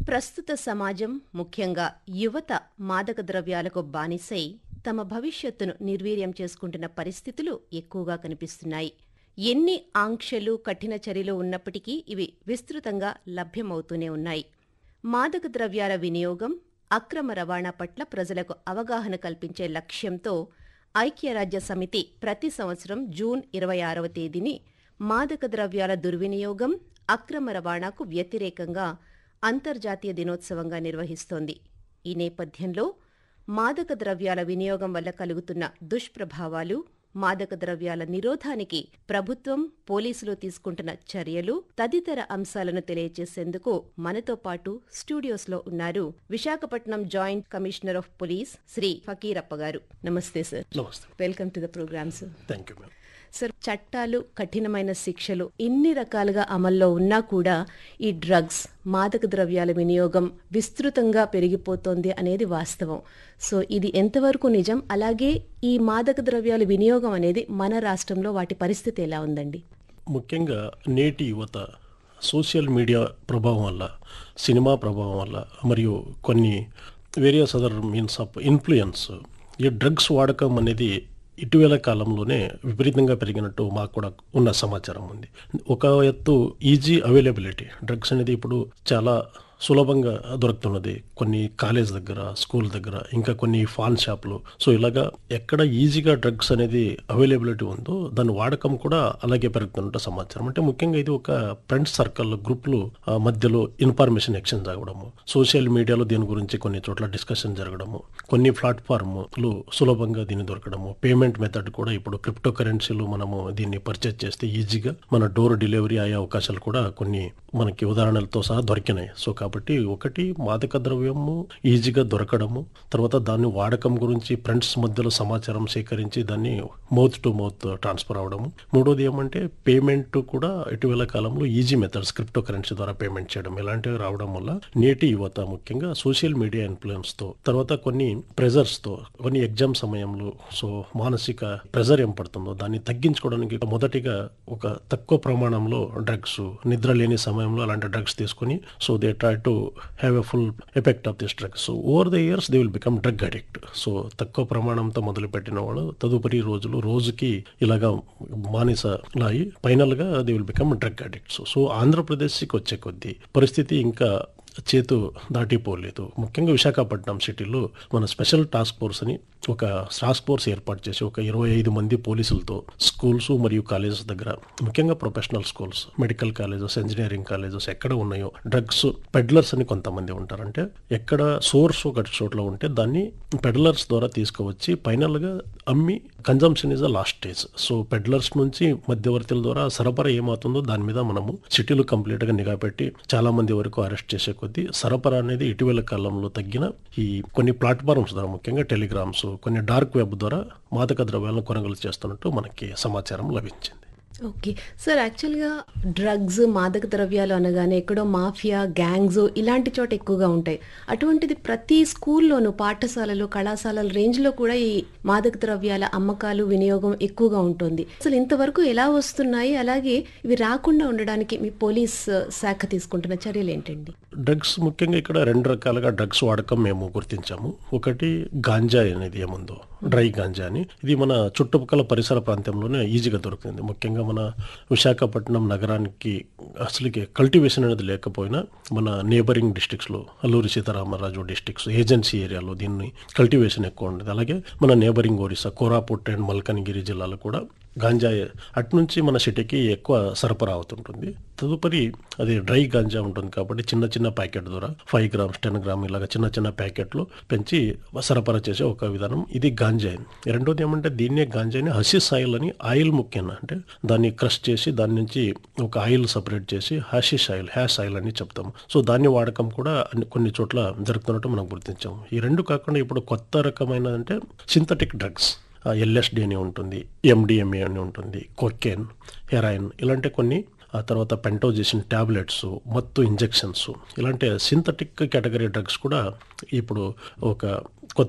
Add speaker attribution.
Speaker 1: ప్రస్తుత సమాజం ముఖ్యంగా యువత మాదక ద్రవ్యాలకు బానిసై తమ భవిష్యత్తును నిర్వీర్యం చేసుకుంటున్న పరిస్థితులు ఎక్కువగా కనిపిస్తున్నాయి ఎన్ని ఆంక్షలు కఠిన చర్యలు ఉన్నప్పటికీ ఇవి విస్తృతంగా లభ్యమవుతూనే ఉన్నాయి మాదక ద్రవ్యాల వినియోగం అక్రమ రవాణా పట్ల ప్రజలకు అవగాహన కల్పించే లక్ష్యంతో ఐక్యరాజ్య సమితి ప్రతి సంవత్సరం జూన్ ఇరవై ఆరవ తేదీని మాదక ద్రవ్యాల దుర్వినియోగం అక్రమ రవాణాకు వ్యతిరేకంగా అంతర్జాతీయ దినోత్సవంగా నిర్వహిస్తోంది ఈ నేపథ్యంలో మాదక ద్రవ్యాల వినియోగం వల్ల కలుగుతున్న దుష్ప్రభావాలు మాదక ద్రవ్యాల నిరోధానికి ప్రభుత్వం పోలీసులు తీసుకుంటున్న చర్యలు తదితర అంశాలను తెలియజేసేందుకు మనతో పాటు స్టూడియోస్లో ఉన్నారు Visakhapatnam joint commissioner of police Shri Fakirappa garu నమస్తే సార్
Speaker 2: నమస్తే
Speaker 1: welcome to the programme sir
Speaker 2: thank you ma'am
Speaker 1: sir చట్టాలు కఠినమైన శిక్షలు ఇన్ని రకాలుగా అమల్లో ఉన్నా కూడా ఈ డ్రగ్స్ మాదక ద్రవ్యాల వినియోగం విస్తృతంగా పెరిగిపోతోంది అనేది వాస్తవం సో ఇది ఎంతవరకు నిజం అలాగే ఈ మాదక ద్రవ్యాల వినియోగం అనేది మన రాష్ట్రంలో వాటి పరిస్థితి ఎలా ఉందండి
Speaker 2: ముఖ్యంగా నేటి యువత సోషల్ మీడియా ప్రభావం వల్ల సినిమా ప్రభావం వల్ల మరియు కొన్ని various other means of influence ఈ డ్రగ్స్ వాడకం అనేది ఇటీవల కాలంలోనే విపరీతంగా పెరిగినట్టు మాకు కూడా ఉన్న సమాచారం ఉంది ఒక ఎత్తు ఈజీ అవైలబిలిటీ డ్రగ్స్ అనేది ఇప్పుడు చాలా సులభంగా దొరుకుతున్నది కొన్ని కాలేజ్ దగ్గర స్కూల్ దగ్గర ఇంకా కొన్ని ఫాన్ షాపులు సో ఇలాగా ఎక్కడ ఈజీగా డ్రగ్స్ అనేది అవైలబిలిటీ ఉందో దాని వాడకం కూడా అలాగే పెరుగుతున్నట్టు సమాచారం అంటే ముఖ్యంగా ఇది ఒక ఫ్రెండ్స్ సర్కిల్ గ్రూపులు ఆ, మధ్యలో ఇన్ఫర్మేషన్ ఎక్స్చేంజ్ అవ్వడము సోషల్ మీడియాలో దీని గురించి కొన్ని చోట్ల డిస్కషన్ జరగడము కొన్ని ప్లాట్ఫామ్లు సులభంగా దీన్ని దొరకడము పేమెంట్ మెథడ్ కూడా ఇప్పుడు క్రిప్టో కరెన్సీలు మనము దీన్ని పర్చేజ్ చేస్తే ఈజీగా మన డోర్ డెలివరీ అయ్యే అవకాశాలు కూడా కొన్ని మనకి ఉదాహరణలతో సహా దొరికినాయి సో కాబట్టి ఒకటి మాదక ద్రవ్యము ఈజీగా దొరకడము తర్వాత దాన్ని వాడకం గురించి ఫ్రెండ్స్ మధ్యలో సమాచారం సేకరించి దాన్ని మౌత్ టు మౌత్ ట్రాన్స్ఫర్ అవడము మూడోది ఏమంటే పేమెంట్ కూడా ఇటీవల కాలంలో ఈజీ మెథడ్స్ క్రిప్టో కరెన్సీ ద్వారా పేమెంట్ చేయడం ఇలాంటివి రావడం వల్ల నేటి యువత ముఖ్యంగా సోషల్ మీడియా ఇన్ఫ్లుయెన్స్ తో తర్వాత కొన్ని ప్రెజర్స్ తో కొన్ని ఎగ్జామ్ సమయంలో సో మానసిక ప్రెజర్ ఏం పడుతుందో దాన్ని తగ్గించుకోవడానికి మొదటిగా ఒక తక్కువ ప్రమాణంలో డ్రగ్స్ నిద్ర లేని సమయంలో అలాంటి డ్రగ్స్ తీసుకొని so they try to have a full effect of this drugs so over the years they will become drug addict so తక్కువ ప్రమాణంతో మొదలుపెట్టిన వాళ్ళు తదుపరి రోజులు రోజుకి ఇలాగా మానిసలాయి ఫైనల్ గా they will become drug addicts so ఆంధ్రప్రదేశ్కి వచ్చే కొద్దీ పరిస్థితి ఇంకా చేతు దాటిపోలేదు ముఖ్యంగా విశాఖపట్నం సిటీలో మన స్పెషల్ టాస్క్ ఫోర్స్ అని ఒక టాస్క్ ఫోర్స్ ఏర్పాటు చేసి ఒక ఇరవై ఐదు మంది పోలీసులతో స్కూల్స్ మరియు కాలేజెస్ దగ్గర ముఖ్యంగా professional schools medical colleges engineering colleges ఎక్కడ ఉన్నాయో డ్రగ్స్ పెడ్లర్స్ అని కొంతమంది ఉంటారు అంటే ఎక్కడ సోర్స్ ఒక చోట్ల ఉంటే దాన్ని పెడ్లర్స్ ద్వారా తీసుకువచ్చి ఫైనల్ గా అమ్మి consumption is the last stage so peddlers నుంచి మధ్యవర్తుల ద్వారా సరఫరా ఏమవుతుందో దాని మీద మనము సిటీలు కంప్లీట్ గా నిఘా పెట్టి చాలా మంది వరకు అరెస్ట్ చేసే కొద్దీ సరఫరా అనేది ఇటీవల కాలంలో తగ్గిన ఈ కొన్ని ప్లాట్ఫామ్స్ ద్వారా ముఖ్యంగా టెలిగ్రామ్స్ కొన్ని డార్క్ వెబ్ ద్వారా మాదక ద్రవ్యాలను కొనుగోలు చేస్తున్నట్టు మనకి సమాచారం లభించింది
Speaker 1: ఓకే సార్ యాక్చువల్గా డ్రగ్స్ మాదక ద్రవ్యాలు అనగానే ఎక్కడో మాఫియా గ్యాంగ్స్ ఇలాంటి చోట ఎక్కువగా ఉంటాయి అటువంటిది ప్రతి స్కూల్లోనూ పాఠశాలలు కళాశాలల రేంజ్లో కూడా ఈ మాదక ద్రవ్యాల అమ్మకాలు వినియోగం ఎక్కువగా ఉంటుంది అసలు ఇంతవరకు ఎలా వస్తున్నాయి అలాగే ఇవి రాకుండా ఉండడానికి మీ పోలీస్ శాఖ తీసుకుంటున్న చర్యలు ఏంటండి
Speaker 2: డ్రగ్స్ ముఖ్యంగా ఇక్కడ రెండు రకాలుగా డ్రగ్స్ వాడకం మేము గుర్తించాము ఒకటి గాంజా అనేది ఏముందో డ్రై గాంజా అని ఇది మన చుట్టుపక్కల పరిసర ప్రాంతంలోనే ఈజీగా దొరుకుతుంది ముఖ్యంగా మన విశాఖపట్నం నగరానికి అసలుకి కల్టివేషన్ అనేది లేకపోయినా మన నేబరింగ్ డిస్ట్రిక్ట్స్లో అల్లూరి సీతారామరాజు డిస్ట్రిక్ట్స్ ఏజెన్సీ ఏరియాలో దీన్ని కల్టివేషన్ ఎక్కువ ఉండేది అలాగే మన నేబరింగ్ ఒరిస్సా కోరాపుట్ అండ్ మల్కనగిరి జిల్లాలో కూడా గాంజా అటు నుంచి మన సిటీకి ఎక్కువ సరఫరా అవుతుంటుంది తదుపరి అది డ్రై గాంజా ఉంటుంది కాబట్టి చిన్న చిన్న ప్యాకెట్ ద్వారా ఫైవ్ గ్రామ్స్ టెన్ గ్రామ్ ఇలాగ చిన్న చిన్న ప్యాకెట్లు పెంచి సరఫరా చేసే ఒక విధానం ఇది గాంజా రెండోది ఏమంటే దీన్నే గాంజాని హసిస్ ఆయిల్ అని ఆయిల్ ముఖ్యంగా అంటే దాన్ని క్రష్ చేసి దాని నుంచి ఒక ఆయిల్ సపరేట్ చేసి హాషిష్ ఆయిల్ హ్యాష్ ఆయిల్ అని చెప్తాము సో దాన్ని వాడకం కూడా అన్ని- కొన్ని చోట్ల జరుగుతున్నట్టు మనం గుర్తించాము ఈ రెండు కాకుండా ఇప్పుడు కొత్త రకమైన అంటే సింథటిక్ డ్రగ్స్ ఎల్ఎస్డి అని ఉంటుంది ఎండిఎంఏ అని ఉంటుంది కొకెన్ హెరాయిన్ ఇలాంటి కొన్ని ఆ తర్వాత పెంటోజేషన్ ట్యాబ్లెట్స్ మత్తు ఇంజెక్షన్స్ ఇలాంటి సింథటిక్ కేటగిరీ డ్రగ్స్ కూడా ఇప్పుడు ఒక కొత్త